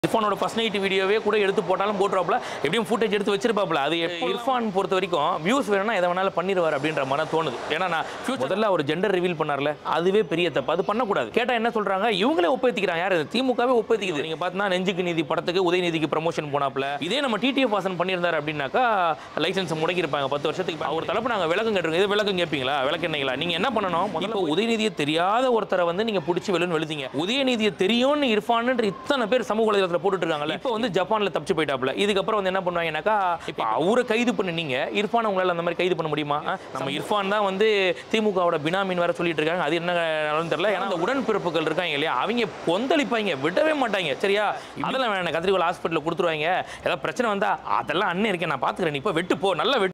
இர்ஃபானோட first night வீடியோவே கூட எடுத்து போட்டாலும் போட்டுருவாப்ல எப்படியும் ஃபுட்டேஜ் எடுத்து வச்சிருப்பாப்ல அது எப்போ இர்ஃபான் பொறுத்த வரைக்கும் வியூஸ் வேணும்னா எதை வேணாலும் பண்ணிடுவார் அப்படின்ற மாதிரி தோணுது ஏன்னா நான் future- முதல்ல அவர் ஜெண்டர் ரிவீல் பண்ணார்ல அதுவே பெரிய தப்பு அது பண்ணக்கூடாது கேட்டா என்ன சொல்றாங்க இவங்களே ஒப்பேத்திக்கிறாங்க யார் திமுகவே ஒப்பேத்திக்குது நீங்க பார்த்தா நெஞ்சுக்கு நீதி படத்துக்கு உதயநிதிக்கு ப்ரமோஷன் போனாப்ல இதே நம்ம டிடிஎஃப் வாசன் பண்ணியிருந்தாரு அப்படின்னாக்கா லைசன்ஸ் முடக்கியிருப்பாங்க பத்து வருஷத்துக்கு அவர் தலைப்பு நாங்கள் விளக்கம் கேட்டிருக்கோம் இது விளக்கம் கேட்பீங்களா விளக்கெண்ணீங்களா நீங்க என்ன பண்ணணும் முதல்ல உதயநிதியை தெரியாத ஒருத்தரை வந்து நீங்க பிடிச்சி வெளின்னு வெளுத்தீங்க உதயநிதியை தெரியும்னு இர்ஃபான் இத்தனை பேர் சமூக வலைதளத்தில் போட்டுட்டு இருக்காங்கல்ல இப்போ வந்து ஜப்பான்ல தப்பிச்சு போயிட்டாப்ல இதுக்கப்புறம் வந்து என்ன பண்ணுவாங்கன்னாக்கா இப்போ அவரை கைது பண்ணீங்க இர்ஃபான் உங்களால அந்த மாதிரி கைது பண்ண முடியுமா ஆ? நம்ம இர்ஃபான் தான் வந்து திமுகவோட பினாமின் வேற சொல்லிட்டு இருக்காங்க அது என்ன நடந்து தெரியல ஏன்னா அந்த உடன்பிறப்புகள் இருக்காங்க இல்லையா அவங்க கொந்தளிப்பாங்க விடவே மாட்டாங்க சரியா அதெல்லாம் வேணாம் கத்திரிக்கோள் ஹாஸ்பிட்டலில் கொடுத்துருவாங்க ஏதாவது பிரச்சனை வந்தா அதெல்லாம் அண்ணன் இருக்கேன் நான் பார்த்துக்கிறேன் நீ இப்போ வெட்டு போ நல்லா வெட்டு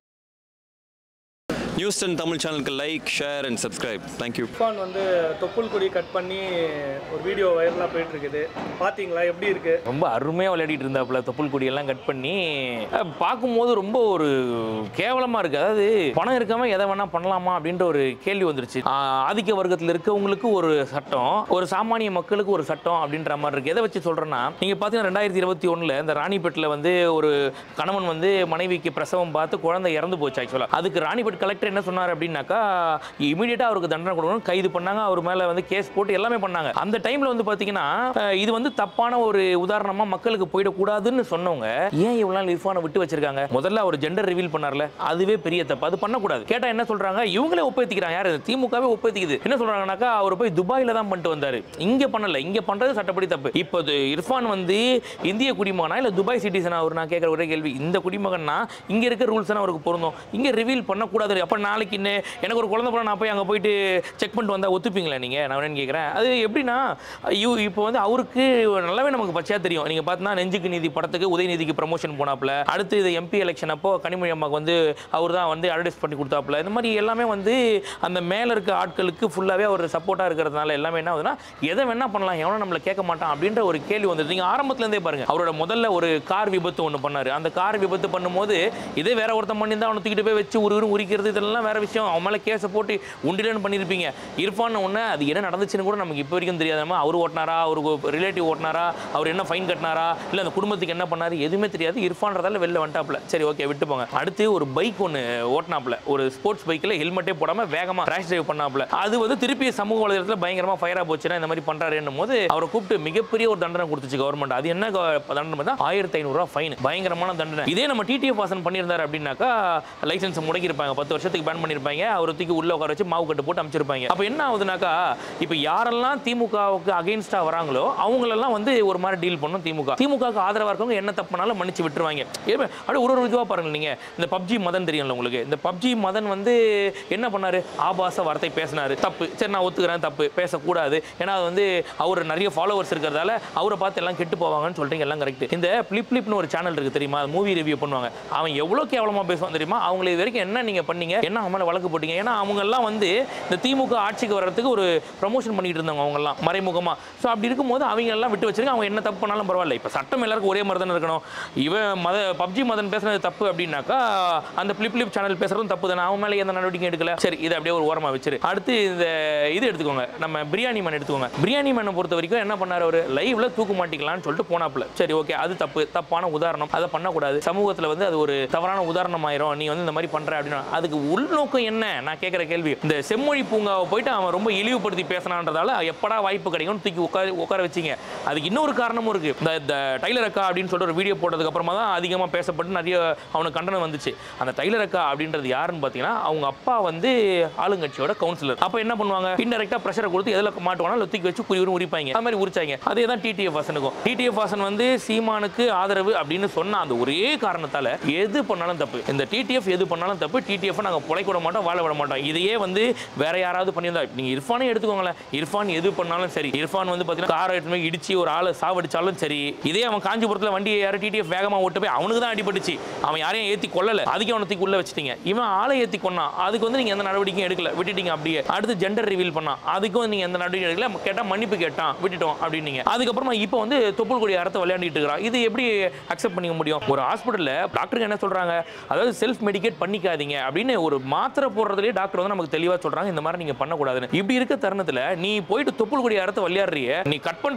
நியூஸ் டென் தமிழ் சேனலுக்கு like share and subscribe thank you Irfan வந்து தொப்புள் கொடி கட் பண்ணி ஒரு வீடியோ வைரலாக போயிட்டு இருக்குது பார்த்தீங்களா எப்படி இருக்கு ரொம்ப அருமையாக விளையாடிட்டு இருந்தாப்புல தொப்புள் கொடியெல்லாம் கட் பண்ணி அஹ், பார்க்கும்போது ரொம்ப ஒரு கேவலமாக இருக்குது அதாவது பணம் இருக்காம எதை வேணால் பண்ணலாமா அப்படின்ற ஒரு கேள்வி வந்துருச்சு ஆஹ், ஆதிக்க வர்க்கத்தில் இருக்கவங்களுக்கு ஒரு சட்டம் ஒரு சாமானிய மக்களுக்கு ஒரு சட்டம் அப்படின்ற மாதிரி இருக்குது எதை வச்சு சொல்கிறேன்னா நீங்கள் பார்த்தீங்கன்னா ரெண்டாயிரத்தி இருபத்தி ஒன்றில் இந்த ராணிப்பேட்டில் வந்து ஒரு கணவன் வந்து மனைவிக்கு பிரசவம் பார்த்து குழந்தை இறந்து போச்சு ஆக்சுவலாக அதுக்கு ராணிப்பேட் கலெக்டர் என்ன சொன்னார் அப்படின்னாக்கா இமீடியட்டாக அவருக்கு தண்டனை கொடுக்கணும் கைது பண்ணாங்க அவர் மேலே வந்து கேஸ் போட்டு எல்லாமே பண்ணாங்க அந்த டைமில் வந்து பார்த்தீங்கன்னா அஹ், இது வந்து தப்பான ஒரு உதாரணமாக மக்களுக்கு போயிடக்கூடாதுன்னு சொன்னவங்க ஏன் இவ்வளோ நாள் இர்ஃபானை விட்டு வச்சிருக்காங்க முதல்ல அவர் ஜெண்டர் ரிவீல் பண்ணார்ல அதுவே பெரிய தப்பு அது பண்ணக்கூடாது கேட்டால் என்ன சொல்கிறாங்க இவங்களே ஒப்பேத்திக்கிறாங்க யார் திமுகவே ஒப்பேத்திக்குது என்ன சொல்கிறாங்கனாக்கா அவர் போய் துபாயில் தான் பண்ணிட்டு வந்தார் இங்கே பண்ணல இங்கே பண்ணுறது சட்டப்படி தப்பு இப்போ இது இர்ஃபான் வந்து இந்திய குடிமகனா இல்லை துபாய் சிட்டிசனா அவர் நான் கேட்குற ஒரே கேள்வி இந்த குடிமகன்னா இங்கே இருக்க ரூல்ஸ் தான் அவருக்கு பொருந்தும் இங்கே ரிவீல் பண்ணக்கூடாது அப்போ நாளைக்கு இன்னும் எனக்கு ஒரு குழந்தை பிறகு நான் போய் அங்கே போயிட்டு செக் பண்ணிட்டு வந்தால் ஒத்துப்பீங்களா நீங்கள் நான் என்னன்னு கேட்குறேன் அது எப்படின்னா ஐயோ இப்போ வந்து அவருக்கு நல்லாவே நமக்கு பச்சையாக தெரியும் நீங்கள் பார்த்தா நெஞ்சுக்கு நீதி படத்துக்கு உதயநிதிக்கு ப்ரமோஷன் போனாப்புல அடுத்து இது எம்பி எலெக்ஷன் அப்போ கனிமொழி அம்மாவுக்கு வந்து அவர் தான் வந்து அட்வர்டைஸ் பண்ணி கொடுத்தாப்புல இந்த மாதிரி எல்லாமே வந்து அந்த மேலே இருக்க ஆட்களுக்கு ஃபுல்லாகவே அவர் சப்போர்ட்டாக இருக்கிறதுனால எல்லாமே என்ன ஆகுதுன்னா எதை வேணா பண்ணலாம் எவனும் நம்மளை கேட்க மாட்டான் அப்படின்ற ஒரு கேள்வி வந்துருது நீங்கள் ஆரம்பத்துலேருந்தே பாருங்க அவரோட முதல்ல ஒரு கார் விபத்து ஒன்று பண்ணார் அந்த கார் விபத்து பண்ணும்போது இதே வேற ஒருத்தன் பண்ணியிருந்தா அவனை தூக்கிட்டு போய் வச்சு ஒரு ஒரு உரிக்கிறது இதெல்லாம் வேற விஷயம் அவன் மேலே கேஸை போட்டு உண்டிலன்னு பண்ணியிருப்பீங்க இர்ஃபான் ஒன்று அது என்ன நடந்துச்சுன்னு கூட நமக்கு இப்போ வரைக்கும் தெரியாத நம்ம அவர் ஓட்டினாரா அவருக்கு ரிலேட்டிவ் ஓட்டினாரா அவர் என்ன ஃபைன் கட்டினாரா இல்லை அந்த குடும்பத்துக்கு என்ன பண்ணாரு எதுவுமே தெரியாது இர்ஃபான்றதால வெளில வந்துட்டாப்ல சரி ஓகே விட்டு போங்க அடுத்து ஒரு பைக் ஒன்று ஓட்டினாப்ல ஒரு ஸ்போர்ட்ஸ் பைக்கில் ஹெல்மெட்டே போடாமல் வேகமாக ரேஷ் டிரைவ் பண்ணாப்ல அது வந்து திருப்பி சமூக வலைதளத்தில் பயங்கரமாக ஃபயராக போச்சுன்னா இந்த மாதிரி பண்ணுறாருன்னும் போது அவரை கூப்பிட்டு மிகப்பெரிய ஒரு தண்டனை கொடுத்துச்சு கவர்மெண்ட் அது என்ன க- தண்டனை தான் ஆயிரத்தி ஐநூறுரூவா ஃபைன் பயங்கரமான தண்டனை இதே நம்ம டிடிஎஃப் வாசன் பண்ணியிருந்தாரு அப்படின்னாக்கா லைசன்ஸ் முடக்கியிருப்பாங்க பத்து வருஷத்துக்கு பேன் பண்ணியிருப்பாங்க அவர் தூக்கி உள்ள உட்கார வச்சு மாவு கட்டு போட்டு அமைச்சிருப்பாங்க அப்போ என்ன ஆகுதுனாக்கா இப்போ யாரெல்லாம் திமுகவுக்கு அகைன்ஸ்டா வராங்களோ அவங்களெல்லாம் வந்து ஒரு மாதிரி டீல் பண்ணும் திமுக திமுகவுக்கு ஆதரவாக இருக்கவங்க என்ன தப்புனாலும் மன்னிச்சு விட்டுருவாங்க ஏன் அப்படியே ஒரு ஒரு இதுவாக பாருங்க நீங்க இந்த பப்ஜி மதன் தெரியும்ல உங்களுக்கு இந்த பப்ஜி மதன் வந்து என்ன பண்ணாரு ஆபாச வார்த்தை பேசினாரு தப்பு சரி நான் ஒத்துக்கிறேன் தப்பு பேசக்கூடாது ஏன்னா அது வந்து அவர் நிறைய ஃபாலோவர்ஸ் இருக்கிறதால அவரை பார்த்து எல்லாம் கெட்டு போவாங்கன்னு சொல்றீங்க எல்லாம் கரெக்ட் இந்த பிளிப் பிளிப்னு ஒரு சேனல் இருக்கு தெரியுமா மூவி ரிவ்யூ பண்ணுவாங்க அவன் எவ்வளோ கேவலமா பேசுவான் தெரியுமா அவங்களை இது வரைக்கும் என்ன நீங்க பண்ணீங்க என்ன அவன் மேல வழக்கு போட்டீங்க ஏன்னா அவங்க எல்லாம் வந்து இந்த திமுக ஆட்சிக்கு வர்றதுக்கு ஒரு ப்ரமோஷன் பண்ணிட்டு இருந்தாங்க அவங்க எல்லாம் மறைமுகமா ஸோ அப்படி இருக்கும்போது அவங்க எல்லாம் விட்டு வச்சிருக்க அவங்க என்ன தப்பு பண்ணாலும் பரவாயில்ல இப்போ சட்டம் எல்லாருக்கும் ஒரே மாதிரி தானே இருக்கணும் இவன் மத பப்ஜி மதன் பேசுறது தப்பு அப்படின்னாக்கா அந்த பிளிப் பிளிப் சேனல் பேசுறதும் தப்பு தானே அவன் மேலே எந்த நடவடிக்கை எடுக்கல சரி இதை அப்படியே ஒரு ஓரமா வச்சிரு அடுத்து இந்த இது எடுத்துக்கோங்க நம்ம பிரியாணி மேன் எடுத்துக்கோங்க பிரியாணி மேனை பொறுத்த வரைக்கும் என்ன பண்ணாரு அவர் லைவ்ல தூக்கு மாட்டிக்கலாம்னு சொல்லிட்டு போனாப்புல சரி ஓகே அது தப்பு தப்பான உதாரணம் அதை பண்ணக்கூடாது சமூகத்துல வந்து அது ஒரு தவறான உதாரணம் ஆயிரும் நீ வந்து இந்த மாதிரி பண்ற அப்படின்னா அதுக்கு உள்நோக்கம் என்ன நான் கேட்குற கேள்வி இந்த செம்மொழி பூங்காவை போயிட்டு அவன் ரொம்ப இழிவுபடுத்தி பேசினான்றதால எப்படா வாய்ப்பு கிடைக்கும்னு தூக்கி உட்கார உட்கார வச்சிங்க அதுக்கு இன்னொரு காரணமும் இருக்கு இந்த இந்த டைலர் அக்கா அப்படின்னு சொல்லிட்டு ஒரு வீடியோ போட்டதுக்கு அப்புறமா தான் அதிகமாக பேசப்பட்டு நிறைய அவனுக்கு கண்டனம் வந்துச்சு அந்த டைலர் அக்கா அப்படின்றது யாருன்னு பார்த்தீங்கன்னா அவங்க அப்பா வந்து ஆளுங்கட்சியோட கவுன்சிலர் அப்போ என்ன பண்ணுவாங்க இன்டெரக்டாக ப்ரெஷரை கொடுத்து எதில் மாட்டுவானா இல்லை தூக்கி வச்சு குறி உரிப்பாங்க அது மாதிரி உரிச்சாங்க அதே தான் டிடிஎஃப் வாசனுக்கும் டிடிஎஃப் வாசன் வந்து சீமானுக்கு ஆதரவு அப்படின்னு சொன்ன அந்த ஒரே காரணத்தால எது பண்ணாலும் தப்பு இந்த டிடிஎஃப் எது பண்ணாலும் தப்பு டிடிஎஃப் நாங்கள் புழைக்க விட மாட்டோம் வாழ விட மாட்டோம் இதையே வந்து வேற யாராவது பண்ணியிருந்தா நீங்க இர்ஃபானே எடுத்துக்கோங்களேன் இர்ஃபான் எது பண்ணாலும் சரி இர்ஃபான் வந்து பார்த்தீங்கன்னா காரை எடுத்து போய் இடிச்சு ஒரு ஆளை சாவடிச்சாலும் சரி இதே அவன் காஞ்சிபுரத்தில் வண்டியை யாரும் டிடிஎஃப் வேகமாக ஓட்டு போய் அவனுக்கு தான் அடிபட்டுச்சு அவன் யாரையும் ஏற்றி கொல்லல அதுக்கு அவனை தூக்கி உள்ள வச்சிட்டீங்க இவன் ஆளை ஏற்றி கொன்னான் அதுக்கு வந்து நீங்க எந்த நடவடிக்கையும் எடுக்கல விட்டுட்டீங்க அப்படியே அடுத்து ஜெண்டர் ரிவீல் பண்ணான் அதுக்கும் வந்து நீங்க எந்த நடவடிக்கையும் எடுக்கல கேட்டா மன்னிப்பு கேட்டான் விட்டுட்டோம் அப்படின்னீங்க அதுக்கப்புறமா இப்போ வந்து தொப்புள் கொடி அறத்தை விளையாடிட்டு இருக்கிறான் இது எப்படி அக்செப்ட் பண்ணிக்க முடியும் ஒரு ஹாஸ்பிட்டலில் டாக்டருக்கு என்ன சொல்றாங்க அதாவது செல்ஃப் மெடிகேட் பண்ணிக்காதீங்க அப்படின்னு ஒரு மாத்திரை போடுறதுலேயே டாக்டர் வந்து நமக்கு தெளிவாக சொல்றாங்க இந்த மாதிரி நீங்க பண்ணக்கூடாதுன்னு இப்படி இருக்க தருணத்தில் நீ போயிட்டு தொப்புள் கொடி அறத்தை விளையாடுறிய நீ கட் பண்ற அந்த கத்திரி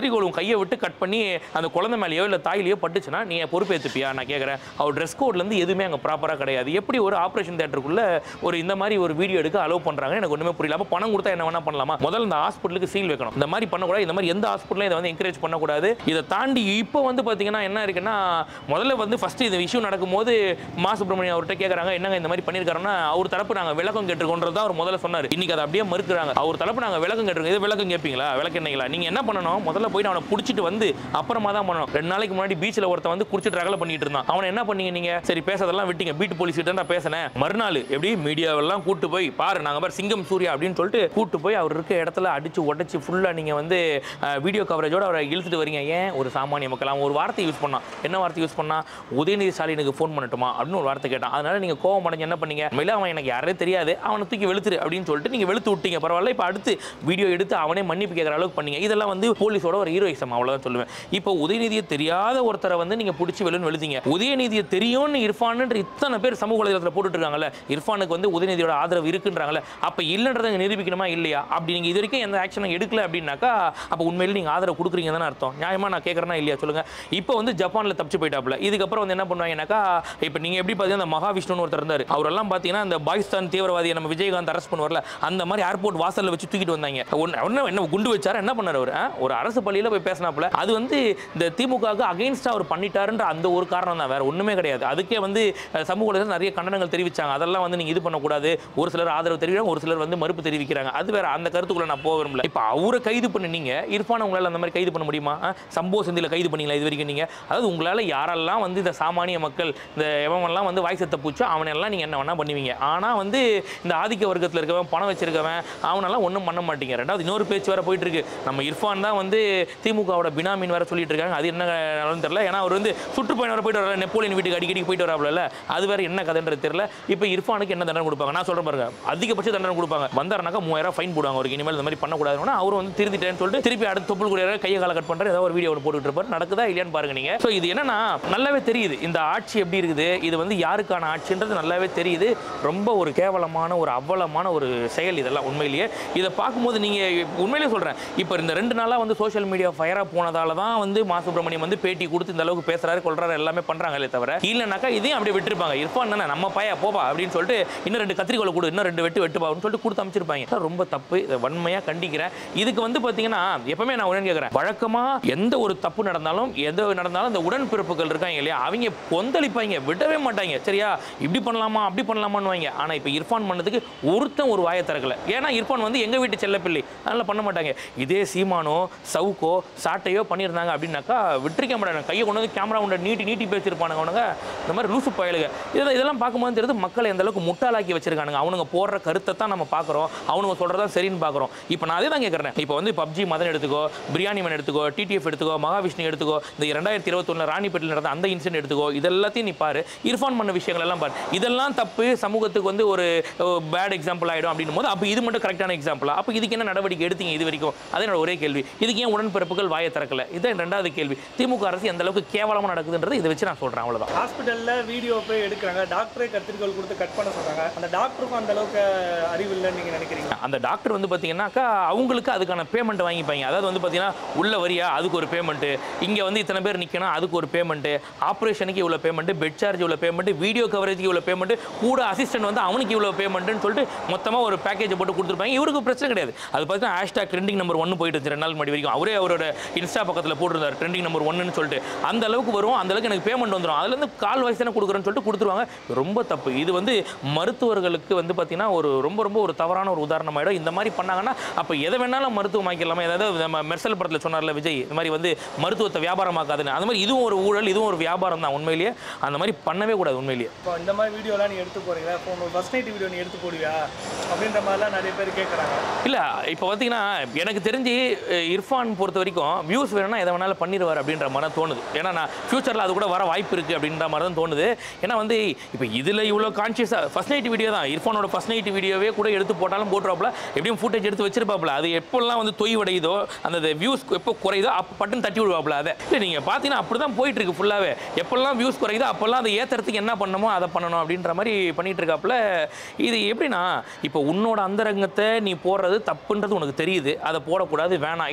கத்திரிக்கோள் உன் கையை விட்டு கட் பண்ணி அந்த குழந்தை மேலேயோ இல்லை தாயிலையோ பட்டுச்சுன்னா நீ பொறுப்பேற்றுப்பியா நான் கேட்குறேன் அவர் ட்ரெஸ் கோட்லேருந்து எதுவுமே அங்கே ப்ராப்பராக கிடையாது எப்படி ஒரு ஆப்ரேஷன் தேட்டருக்குள்ள ஒரு இந்த மாதிரி ஒரு வீடியோ எடுக்க அலோவ் பண்ணுறாங்க எனக்கு ஒன்றுமே புரியல அப்போ பணம் கொடுத்தா என்ன வேணா பண்ணலாமா முதல்ல இந்த ஹாஸ்பிட்டலுக்கு சீல் வைக்கணும் இந்த மாதிரி பண்ணக்கூடாது இந்த மாதிரி எந்த ஹாஸ்பிட்டலும் இதை வந்து என்கரேஜ் பண்ணக்கூடாது இதை தாண்டி இப்போ வந்து பார்த்தீங்கன்னா என்ன இருக்குன்னா முதல்ல வந்து ஃபர்ஸ்ட் இந்த இஷ்யூ நடக்கும்போது மா சுப்பிரமணியம் அவர்கிட்ட கேட்குறாங்க என்னங்க இந்த மாதிரி பண்ணியிருக்காருன்னா அவர் தரப்பு நாங்கள் விளக்கம் கேட்டுருக்கோன்றது தான் அவர் முதல்ல சொன்னார் இன்னைக்கு அதை அப்படியே மறுக்கிறாங்க அவர் தரப்பு நாங்கள் விளக்கம் கேட்டிருக்கோம் இது விளக்கம் கேட்பீங்களா விளக்கண்ணீங்களா நீங்கள் என்ன பண்ணணும் முதல்ல போயிட்டு அவனை பிடிச்சிட்டு வந்து அப்புறமா தான் பண்ணணும் ரெண்டு நாளைக்கு முன்னாடி பீச்சில் ஒருத்தன் வந்து குடிச்சிட்டு ரகலை பண்ணிட்டு இருந்தான் அவனை என்ன பண்ணீங்க நீங்க சரி பேசுறதெல்லாம் விட்டீங்க பீட் போலீஸ் கிட்ட நான் பேசினேன் மறுநாள் எப்படி மீடியாவெல்லாம் கூட்டு போய் பாரு நாங்க பாரு சிங்கம் சூர்யா அப்படின்னு சொல்லிட்டு கூட்டு போய் அவர் இருக்க இடத்துல அடிச்சு உடைச்சு ஃபுல்லா நீங்க வந்து வீடியோ கவரேஜோட அவரை இழுத்துட்டு வரீங்க ஏன் ஒரு சாமானிய மக்கள் அவன் ஒரு வார்த்தை யூஸ் பண்ணான் என்ன வார்த்தை யூஸ் பண்ணா உதயநிதி ஸ்டாலினுக்கு ஃபோன் பண்ணட்டுமா அப்படின்னு ஒரு வார்த்தை கேட்டான் அதனால நீங்க கோவம் அடைஞ்சு என்ன பண்ணீங்க மேலே அவன் எனக்கு யாரே தெரியாது அவனை தூக்கி வெளுத்துரு அப்படின்னு சொல்லிட்டு நீங்க வெளுத்து விட்டீங்க பரவாயில்ல இப்போ அடுத்து வீடியோ எடுத்து அவனே மன்னிப்பு கேட்குற அளவுக்கு பண்ணீங்க இதெல்லாம் வந்து போலீஸோட ஒரு ஹீரோயிசம் அவ்வளவுதான் சொல்லுவேன் இப்போ உதயநிதியை தெரியாத ஒருத்தரை வந்து நீங்க பிடிச்சி வெளுன்னு வெளுத்தீங்க உதயநிதியை தெரியும்னு இர்ஃபான்ன்ற இத்தனை பேர் சமூக வலைதளத்தில் போட்டுட்டு இருக்காங்கல்ல இர்ஃபானுக்கு வந்து உதயநிதியோட ஆதரவு இருக்குன்றாங்கல்ல அப்ப இல்லைன்றதை இங்க நிரூபிக்கணுமா இல்லையா அப்படி நீங்க இது வரைக்கும் எந்த ஆக்ஷனும் எடுக்கல அப்படின்னாக்கா அப்ப உண்மையில நீங்க ஆதரவு கொடுக்குறீங்க தானே அர்த்தம் நியாயமா நான் கேட்கறேன்னா இல்லையா சொல்லுங்க இப்போ வந்து ஜப்பான்ல தப்பிச்சு போயிட்டாப்ல இதுக்கப்புறம் வந்து என்ன பண்ணுவாங்கன்னாக்கா இப்போ நீங்க எப்படி பார்த்தீங்கன்னா அந்த மகாவிஷ்ணுன்னு ஒருத்தர் இருந்தார் அவரெல்லாம் பார்த்தீங்கன்னா அந்த பாகிஸ்தான் தீவிரவாதியை நம்ம விஜயகாந்த் அரெஸ்ட் பண்ணுவார்ல அந்த மாதிரி ஏர்போர்ட் வாசல்ல வச்சு தூக்கிட்டு வந்தாங்க ஒன்னு ஒன்னு என்ன குண்டு வச்சாரு என்ன பண்ணாரு அவர் ஒரு அரசு பள்ளியில போய் பேசினாப்புல அது வந்து இந்த திமுகவுக்கு அகைன்ஸ்டா அவர் பண்ணிட்டாருன்ற அந்த ஒரு காரணம் தான் வேற ஒண்ணுமே கிடையாது அதுக்கே வந்து அஹ், சமூக ஊடகத்தில் நிறைய கண்டனங்கள் தெரிவிச்சாங்க அதெல்லாம் வந்து நீங்க இது பண்ணக்கூடாது ஒரு சிலர் ஆதரவு தெரிவிக்கிறாங்க ஒரு சிலர் வந்து மறுப்பு தெரிவிக்கிறாங்க அது வேற அந்த கருத்துக்குள்ள நான் போக விரும்பல இப்போ அவரை கைது பண்ணி நீங்க இர்ஃபான் உங்களால அந்த மாதிரி கைது பண்ண முடியுமா அஹ், சம்போ செந்தில கைது பண்ணீங்களா இது வரைக்கும் நீங்க அதாவது உங்களால யாரெல்லாம் வந்து இந்த சாமானிய மக்கள் இந்த எவன்லாம் வந்து வாய் செத்த பூச்சோ அவனெல்லாம் நீங்க என்ன வேணா பண்ணுவீங்க ஆனா வந்து இந்த ஆதிக்க வர்க்கத்தில் இருக்கவன் பணம் வச்சிருக்கவன் அவனெல்லாம் ஒன்றும் பண்ண மாட்டீங்க ரெண்டாவது இன்னொரு பேச்சு வேற போயிட்டு இருக்கு நம்ம இர்ஃபான் தான் வந்து திமுகவோட பினாமின் வேற சொல்லிட்டு இருக்காங்க அது என்ன நடந்து தெரியல ஏன்னா அவர் வந்து சுற்றுப்பயணம் வர போயிட்டு வர நெப்போலியன் வீட்டுக்கு அடிக்கடி போயிட்டு வராப்ல அது வேற என்ன கதைன்றது தெரியல இப்போ இர்ஃபானுக்கு என்ன தண்டனை கொடுப்பாங்க நான் சொல்றேன் பாருங்க அதிகபட்ச தண்டனை கொடுப்பாங்க வந்தாருனாக்கா மூவாயிரம் ஃபைன் போடுவாங்க அவருக்கு இனிமேல் இந்த மாதிரி பண்ணக்கூடாதுன்னா அவர் வந்து திருந்திட்டேன்னு சொல்லிட்டு திருப்பி அடுத்து தொப்புள் கூட கையை காலை கட் பண்றாரு ஏதாவது ஒரு வீடியோ போட்டுட்டு இருப்பார் நடக்குதா இல்லையான்னு பாருங்க நீங்க ஸோ இது என்னன்னா நல்லாவே தெரியுது இந்த ஆட்சி எப்படி இருக்குது இது வந்து யாருக்கான ஆட்சின்றது நல்லாவே தெரியுது ரொம்ப ஒரு கேவலமான ஒரு அவ்வளமான ஒரு செயல் இதெல்லாம் உண்மையிலேயே இதை பார்க்கும்போது நீங்க உண்மையிலேயே சொல்றேன் இப்போ இந்த ரெண்டு நாளா வந்து சோஷியல் மீடியா ஃபயரா போனதால தான் வந்து மா சுப்பிரமணியம் வந்து பேட்டி கொடுத்து இந்த அளவுக்கு பேசுறாரு கொள்றாரு எல்லாமே பண்றாங்களே தவிர இல்லைனாக்கா இதையும் அப்படியே விட்டுருப்பாங்க இர்ஃபான் தானே நம்ம பைய போப்பா அப்படின்னு சொல்லிட்டு இன்னும் ரெண்டு கத்திரிக்கோலை கொடு இன்னும் ரெண்டு வெட்டு வெட்டுப்பா அப்படின்னு சொல்லிட்டு கொடுத்து அமைச்சிருப்பாங்க இதெல்லாம் ரொம்ப தப்பு இதை வன்மையா கண்டிக்கிறேன் இதுக்கு வந்து பாத்தீங்கன்னா எப்பவுமே நான் உடனே கேட்கறேன் வழக்கமா எந்த ஒரு தப்பு நடந்தாலும் எது நடந்தாலும் இந்த உடன்பிறப்புகள் இருக்காங்க இல்லையா அவங்க கொந்தளிப்பாங்க விடவே மாட்டாங்க சரியா இப்படி பண்ணலாமா அப்படி பண்ணலாமான்னு வாங்க ஆனா இப்போ இர்ஃபான் பண்ணதுக்கு ஒருத்தன் ஒரு வாயை திறக்கல ஏன்னா இர்ஃபான் வந்து எங்க வீட்டு செல்லப்பிள்ளை அதனால பண்ண மாட்டாங்க இதே சீமானோ சவுக்கோ சாட்டையோ பண்ணியிருந்தாங்க அப்படின்னாக்கா விட்டுருக்க மாட்டாங்க கையை கொண்டு வந்து கேமரா கொண்டு நீட்டி நீட்டி பேசியிருப்பானுங்க அவனுங்க இந்த மாதிரி லூசு பயலுங்க இதெல்லாம் இதெல்லாம் பார்க்கும்போது தெரியுது மக்களை எந்த அளவுக்கு முட்டாளாக்கி வச்சிருக்கானுங்க அவனுங்க போடுற கருத்தை தான் நம்ம பார்க்குறோம் அவனுங்க சொல்றதா சரின்னு பார்க்குறோம் இப்போ நான் அதே தான் கேட்குறேன் இப்போ வந்து பப்ஜி மதன் எடுத்துக்கோ பிரியாணி மன் எடுத்துக்கோ டிடிஎஃப் எடுத்துக்கோ மகாவிஷ்ணு எடுத்துக்கோ இந்த இரண்டாயிரத்தி இருபத்தொன்னு ராணிப்பேட்டில் நடந்த அந்த இன்சிடென்ட் எடுத்துக்கோ இதெல்லாத்தையும் நீ பாரு இர்ஃபான் பண்ண விஷயங்கள் எல்லாம் பாரு இதெல்லாம் தப்பு சமூகத்துக்கு வந்து ஒரு பேட் எக்ஸாம்பிள் ஆயிடும் அப்படின்னும் போது அப்போ இது மட்டும் கரெக்டான எக்ஸாம்பிளா அப்போ இதுக்கு என்ன நடவடிக்கை எடுத்தீங்க இது வரைக்கும் அது என்னோட ஒரே கேள்வி இதுக்கு ஏன் உடன்பிறப்புகள் வாயை திறக்கல இதுதான் ரெண்டாவது கேள்வி திமுக அரசு எந்த அளவுக்கு கேவலமா நடக்குதுன்றது இதை வச்சு நான் சொல்றேன் அவ்வளவுதான் ஹாஸ்பிட்டல்ல வீடியோ போய் எடுக்கிறாங்க டாக்டரே கத்திரிக்கோள் கொடுத்து கட் பண்ண சொல்றாங்க அந்த டாக்டருக்கும் அந்த அளவுக்கு அறிவு இல்லைன்னு நீங்க நினைக்கிறீங்க அந்த டாக்டர் வந்து பார்த்தீங்கன்னாக்கா அவங்களுக்கு அதுக்கான பேமெண்ட் வாங்கிப்பாங்க அதாவது வந்து பார்த்தீங்கன்னா உள்ள வரியா அதுக்கு ஒரு பேமெண்ட்டு இங்கே வந்து இத்தனை பேர் நிற்கணும் அதுக்கு ஒரு பேமெண்ட்டு ஆப்ரேஷனுக்கு இவ்வளோ பேமெண்ட்டு பெட் சார்ஜ் இவ்வளோ பேமெண்ட் வீடியோ கவரேஜ்க்கு இவ்வளோ பேமெண்ட் கூட அசிஸ்டன்ட் வந்து அவனுக்கு இவ்வளோ பேமெண்ட்னு சொல்லிட்டு மொத்தமாக ஒரு பேக்கேஜ் போட்டு கொடுத்துருப்பாங்க இவருக்கு பிரச்சனை கிடையாது அது பார்த்தீங்கன்னா ஹேஷ்டாக் ட்ரெண்டிங் நம்பர் ஒன்று போயிட்டு இருந்துச்சு ரெண்டு நாள் முன்னாடி வரைக்கும் அவரே அவரோட இன்ஸ்டா பக்கத்தில் போட்டிருந்தார் ட்ரெண்டிங் நம்பர் ஒன்றுன்னு சொல்லிட்டு அந்த அளவுக்கு வரும் அந்த அளவுக்கு எனக்கு பேமெண்ட் வந்துடும் அதுலேருந்து கால் வயசு தானே கொடுக்குறேன்னு சொல்லிட்டு கொடுத்துருவாங்க ரொம்ப தப்பு இது வந்து மருத்துவர்களுக்கு வந்து பார்த்தீங்கன்னா ஒரு ரொம்ப ரொம்ப ஒரு தவறான ஒரு உதாரணமாயிடும் இந்த மாதிரி பண்ணாங்கன்னா அப்போ எதை வேணாலும் மருத்துவமாக்கிடலாமா ஏதாவது நம்ம மெர்சல் படத்தில் சொன்னார்ல விஜய் இந்த மாதிரி வந்து மருத்துவத்தை வியாபாரமாக்காதுன்னு அந்த மாதிரி இதுவும் ஒரு ஊழல் இதுவும் ஒரு வியாபாரம் தான் உண்மையிலேயே அந்த மாதிரி பண்ணவே கூடாது உண்மையிலேயே இப்போ இந்த மாதிரி வீடியோலாம் நீ எடுத்து போறீங்களா இப்போ உங்க ஃபர்ஸ்ட் நைட் வீடியோ நீ எடுத்து போடுவியா அப்படின்ற மாதிரிலாம் நிறைய பேர் கேட்குறாங்க இல்லை இப்போ பார்த்தீங்கன்னா எனக்கு தெரிஞ்சு அஹ், இர்ஃபான் பொறுத்த வரைக்கும் வியூஸ் வேணும்னா எதை வேணாலும் பண்ணிடுவார் அப்படின்ற மாதிரி தான் தோணுது ஏன்னா நான் ஃபியூச்சரில் அது கூட வர வாய்ப்பு இருக்குது அப்படின்ற மாதிரி தான் தோணுது ஏன்னா வந்து இப்போ இதில் இவ்வளோ கான்ஷியஸாக ஃபஸ்ட் நைட் வீடியோ தான் இர்ஃபானோட ஃபஸ்ட் நைட் வீடியோவே கூட எடுத்து போட்டாலும் போட்டுருவாப்ல எப்படியும் ஃபுட்டேஜ் எடுத்து வச்சிருப்பாப்ல அது எப்போல்லாம் வந்து தொய்வடையுதோ அந்த வியூஸ் எப்போ குறையுதோ அப்போ பட்டுன்னு தட்டி விடுவாப்ல அதை இல்லை நீங்கள் பார்த்தீங்கன்னா அப்படி தான் போயிட்டு இருக்கு ஃபுல்லாகவே எப்போல்லாம் வியூஸ் குறையுதோ அப்போல்லாம் அதை ஏற்றுறதுக்கு என்ன பண்ணணுமோ அதை பண்ணணும் அப்படின்ற மாதிரி பண்ணிட்டு இருக்காப்புல இது எப்படின்னா இப்போ உன்னோட அந்தரங்கத்தை நீ போடுறது தப்புன்றது உனக்கு தெரியுது அதை போடக்கூடாது வேணாம் இது வந்து எனக்கு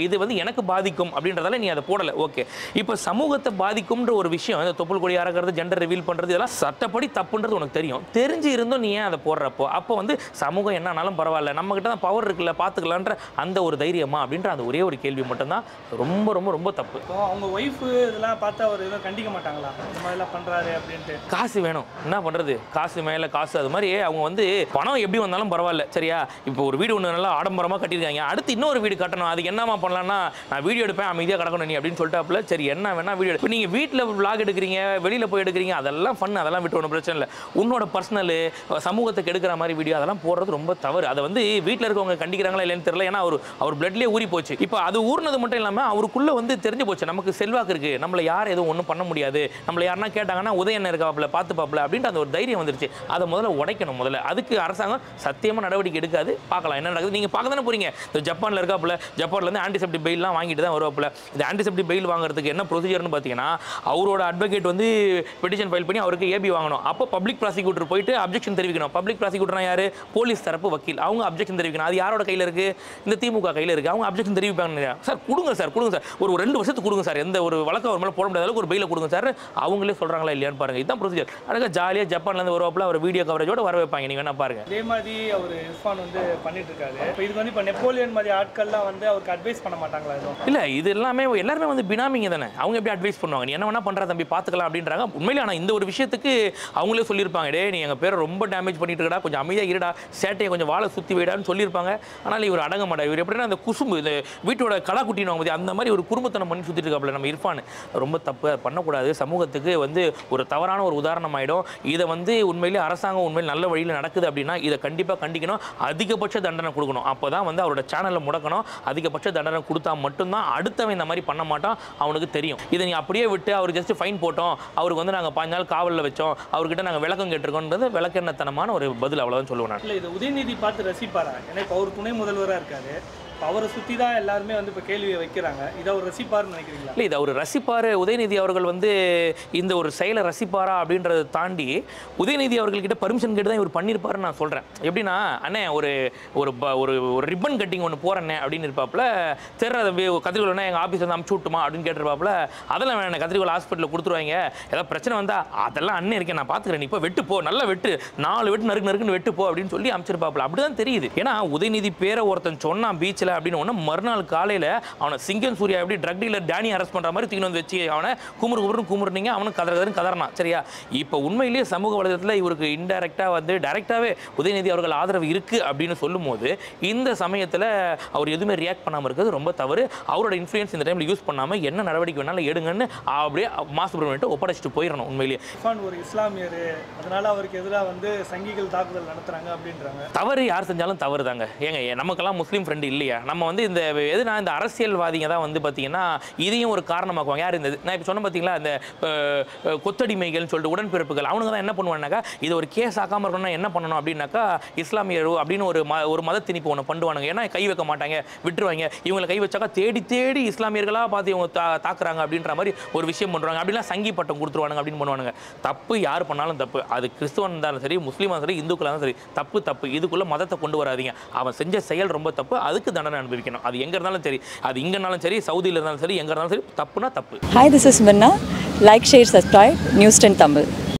எனக்கு பாதிக்கும் அப்படின்றதால நீ அதை போடலை ஓகே இப்போ சமூகத்தை பாதிக்கும்ன்ற ஒரு விஷயம் இந்த தொப்புள் கொடி அறக்கிறது ஜெண்டர் ரிவீல் பண்ணுறது இதெல்லாம் சட்டப்படி தப்புன்றது உனக்கு தெரியும் தெரிஞ்சு இருந்தும் நீ ஏன் அதை போடுறப்போ அப்போ வந்து சமூகம் என்னன்னாலும் பரவாயில்ல நம்ம கிட்ட தான் பவர் இருக்குல்ல பார்த்துக்கலான்ற அந்த ஒரு தைரியமா அப்படின்ற அந்த ஒரே ஒரு கேள்வி மட்டும்தான் ரொம்ப ரொம்ப ரொம்ப தப்பு இப்போ அவங்க ஒய்ஃபு இதெல்லாம் பார்த்து அவர் எதுவும் கண்டிக்க மாட்டாங்களா இந்த மாதிரிலாம் பண்ணுறாரு அப்படின்ட்டு காசு வேணும் என்ன பண்ணுறது காசு மேலே காசு அது மாதிரி அவங்க வந்து பணம் எப்படி வந்தாலும் பரவாயில்ல சரியா இப்போ ஒரு வீடு ஒன்று நல்லா ஆடம்பரமாக கட்டியிருக்காங்க அடுத்து இன்னொரு வீடு கட்டணும் அதுக்கு என்னமா பண்ணலாம்னா நான் வீடியோ எடுப்பேன் அமைதியாக கிடக்கணும் நீ அப்படின்னு சொல்லிட்டாப்புல சரி என்ன வேணா வீடியோ இப்போ நீங்கள் வீட்டில் vlog எடுக்கிறீங்க வெளியில் போய் எடுக்கிறீங்க அதெல்லாம் ஃபன் அதெல்லாம் விட்டு ஒன்றும் பிரச்சனை இல்லை உன்னோட பர்சனல் சமூகத்துக்கு எடுக்கிற மாதிரி வீடியோ அதெல்லாம் போடுறது ரொம்ப தவறு அதை வந்து வீட்டில் இருக்கவங்க கண்டிக்கிறாங்களா இல்லைன்னு தெரியல ஏன்னா அவர் அவர் பிளட்லேயே ஊறி போச்சு இப்போ அது ஊறினது மட்டும் இல்லாமல் அவருக்குள்ளே வந்து தெரிஞ்சு போச்சு நமக்கு செல்வாக்கு இருக்குது நம்மளை யார் எதுவும் ஒன்றும் பண்ண முடியாது நம்மளை யாருன்னா கேட்டாங்கன்னா உதயன் இருக்காப்புல பார்த்து பாப்புல அப்படின்ட்டு அந்த ஒரு தைரியம் வந்துருச்சு அதை முதல்ல உடைக்கணும் முதல்ல அதுக்கு அரசாங்கம் சத்தியமாக நடவடிக்கை எடுக்காது பார்க்கலாம் என்ன நடக்குது நீங்கள் பார்க்க தானே போறீங்க இந்த ஜப்பானில் இருக்காப்புல ஜப்பான்லேருந்து ஆன்டிசெப்டிக் பெயிலாம் வாங்கிட்டு தான் வருவாப்புல இந்த ஆன்டிசெப்டிக் பெயில் வாங்குறதுக்கு என்ன ப்ரொசீஜர்னு பார்த்தீங்கன்னா அவரோட அட்வொகேட் வந்து பெட்டிஷன் ஃபைல் பண்ணி அவருக்கு ஏபி வாங்கணும் அப்போ பப்ளிக் ப்ராசிக்யூட்டர் போயிட்டு அப்ஜெக்ஷன் தெரிவிக்கணும் பப்ளிக் ப்ராசிக்யூட்டர்னா யார் போலீஸ் தரப்பு வக்கீல் அவங்க அப்ஜெக்ஷன் தெரிவிக்கணும் அது யாரோட கையில் இருக்குது இந்த திமுக கையில் இருக்குது அவங்க அப்ஜெக்ஷன் தெரிவிப்பாங்க சார் கொடுங்க சார் கொடுங்க சார் ஒரு ரெண்டு வருஷத்துக்கு கொடுங்க சார் எந்த ஒரு வழக்கம் அவர் மேலே போட முடியாத அளவுக்கு ஒரு பெயில கொடுங்க சார் அவங்களே சொல்கிறாங்களா இல்லையான்னு பாருங்க இதுதான் ப்ரொசீஜர் அழகாக ஜாலியாக ஜப்பான்லேருந்து வருவாப்புல அவர் வீடியோ கவரேஜோட வர வைப்பாங்க நீங்கள் வேணா பாருங்க இதே மாதிரி அவர் இர்ஃபான் வந்து பண்ணிட்டு இருக்காரு இப்போ இதுக்கு வந்து இப்போ நெப்போலியன் மாதிரி ஆட்கள்லாம் வந்து அவருக்கு அட்வைஸ் பண்ண மாட்டாங்களா எதுவும் இல்ல இது எல்லாமே எல்லாருமே வந்து பினாமிங்க தானே அவங்க எப்படி அட்வைஸ் பண்ணுவாங்க நீ என்ன வேணா பண்ற தம்பி பார்த்துக்கலாம் அப்படின்றாங்க உண்மையிலே ஆனால் இந்த ஒரு விஷயத்துக்கு அவங்களே சொல்லியிருப்பாங்க டே நீ எங்கள் பேரை ரொம்ப டேமேஜ் பண்ணிட்டு இருக்கடா கொஞ்சம் அமைதியாக இருடா சேட்டையை கொஞ்சம் வாழை சுற்றி வைடான்னு சொல்லியிருப்பாங்க ஆனால் இவர் அடங்க மாட்டார் இவர் எப்படின்னா அந்த குசும்பு இந்த வீட்டோட கலாக்குட்டின்னு வாங்க அந்த மாதிரி ஒரு குடும்பத்தனம் பண்ணி சுற்றிட்டு இருக்காப்புல நம்ம இர்ஃபான் ரொம்ப தப்பு அதை பண்ணக்கூடாது சமூகத்துக்கு வந்து ஒரு தவறான ஒரு உதாரணம் ஆயிடும் இதை வந்து உண்மையிலே அரசாங்கம் உண்மையில் நல்ல வழியில் நடக்குது அப்படின்னா இதை கண்டிப்பாக கண்டிக்கணும் அதிகபட்ச தண்டனை கொடுக்கணும் அப்போ தான் வந்து அவரோட சேனலை முடக்கணும் அதிகபட்ச தண்டனை கொடுத்தா மட்டும்தான் அடுத்தவன் இந்த மாதிரி பண்ண மாட்டான் அவனுக்கு தெரியும் இதை நீ அப்படியே விட்டு அவர் ஜஸ்ட் ஃபைன் போட்டோம் அவருக்கு வந்து நாங்கள் பாஞ்சு நாள் காவலில் வச்சோம் அவர்கிட்ட நாங்கள் விளக்கம் கேட்டிருக்கோன்றது விளக்கெண்ணத்தனமான ஒரு பதில் அவ்வளோதான் சொல்லுவேன் நான் இல்லை இது உதயநிதி பார்த்து ரசிப்பாரா ஏன்னா இப்போ அவர் துணை முதல்வராக இருக்காரு இப்போ அவரை சுற்றி தான் எல்லாருமே வந்து இப்போ கேள்வியை வைக்கிறாங்க இதை அவர் ரசிப்பாருன்னு நினைக்கிறீங்களா இல்லை இது அவர் ரசிப்பார் உதயநிதி அவர்கள் வந்து இந்த ஒரு செயலை ரசிப்பாரா அப்படின்றத தாண்டி உதயநிதி அவர்கள்கிட்ட பர்மிஷன் கேட்டு தான் இவர் பண்ணியிருப்பாருன்னு நான் சொல்கிறேன் எப்படின்னா அண்ணே ஒரு ஒரு ப- ஒரு ஒரு ரிப்பன் கட்டிங் ஒன்று போகிறேண்ணே அப்படின்னு இருப்பாப்புல தெரியற கத்திரிக்கோள்னா எங்கள் ஆஃபீஸ் வந்து அமுச்சு விட்டுமா அப்படின்னு கேட்டிருப்பாப்புல அதெல்லாம் வேணாம் கத்திரிக்கோள் ஹாஸ்பிட்டலில் கொடுத்துருவாங்க ஏதாவது பிரச்சனை வந்தால் அதெல்லாம் அண்ணன் இருக்கேன் நான் பார்த்துக்கிறேன் நீ இப்போ வெட்டு போ நல்லா வெட்டு நாலு வெட்டு நறுக்கு நறுக்குன்னு வெட்டு போ அப்படின்னு சொல்லி அனுப்பிச்சிருப்பாப்புல அப்படி தான் தெரியுது ஏன்னா உதயநிதி பேரை ஒருத்தன் சொன்னான் பீச்சில் அப்படின்னு ஒன்று மறுநாள் காலையில் அவனை சிங்கம் சூர்யா எப்படி ட்ரக் டீலர் டேனி அரெஸ்ட் பண்ணுற மாதிரி தூக்கி வந்து வச்சு அவனை குமுறு குமுறுன்னு குமுறுனீங்க அவனும் கதற கதறன்னு கதறான் சரியா இப்போ உண்மையிலேயே சமூக வலைதளத்தில் இவருக்கு இன்டெரக்டாக வந்து டைரெக்டாகவே உதயநிதி அவர்கள் ஆதரவு இருக்குது அப்படின்னு சொல்லும்போது இந்த சமயத்தில் அவர் எதுவுமே ரியாக்ட் பண்ணாமல் இருக்கிறது ரொம்ப தவறு அவரோட இன்ஃப்ளூயன்ஸ் இந்த டைமில் யூஸ் பண்ணாமல் என்ன நடவடிக்கை வேணாலும் எடுங்கன்னு அப்படியே மாசு பிரமணிட்டு ஒப்படைச்சிட்டு போயிடணும் உண்மையிலேயே இர்ஃபான் ஒரு இஸ்லாமியர் அதனால அவருக்கு எதிராக வந்து சங்கிகள் தாக்குதல் நடத்துறாங்க அப்படின்றாங்க தவறு யார் செஞ்சாலும் தவறு தாங்க ஏங்க ஏ- நமக்கெல்லாம் முஸ்லீம் ஃப்ரெண்டு இல்லையா நம்ம வந்து இந்த எதுனா இந்த அரசியல்வாதிங்க தான் வந்து பார்த்தீங்கன்னா இதையும் ஒரு காரணமாக்குவாங்க யார் இந்த நான் இப்போ சொன்ன பார்த்தீங்களா இந்த அஹ், அஹ், கொத்தடிமைகள்னு சொல்லிட்டு உடன்பிறப்புகள் அவனுங்க தான் என்ன பண்ணுவானாக்கா இது ஒரு கேஸ் ஆக்காமல் இருக்கணும்னா என்ன பண்ணணும் அப்படின்னாக்கா இஸ்லாமியர் அப்படின்னு ஒரு ம ஒரு மத திணிப்பு ஒன்று பண்ணுவானுங்க ஏன்னா கை வைக்க மாட்டாங்க விட்டுருவாங்க இவங்களை கை வச்சாக்கா தேடி தேடி இஸ்லாமியர்களாக பார்த்து இவங்க தா தாக்குறாங்க அப்படின்ற மாதிரி ஒரு விஷயம் பண்ணுறாங்க அப்படிலாம் சங்கி பட்டம் கொடுத்துருவானுங்க அப்படின்னு பண்ணுவானுங்க தப்பு யார் பண்ணாலும் தப்பு அது கிறிஸ்துவன் இருந்தாலும் சரி முஸ்லீமாக இருந்தாலும் சரி இந்துக்களாக இருந்தாலும் சரி தப்பு தப்பு இதுக்குள்ளே மதத்தை கொண்டு வராதீங்க அவன் செஞ்ச செயல் ரொம்ப தப்பு அதுக்கு தண்டனை அனுபவிக்கணும் அது எங்கே இருந்தாலும் சரி அது இங்கே இருந்தாலும் சரி சவுதியில் இருந்தாலும் சரி எங்கே இருந்தாலும் சரி தப்புனா தப்பு Hi, this is Minna. Like, share, subscribe. News 10 Tamil.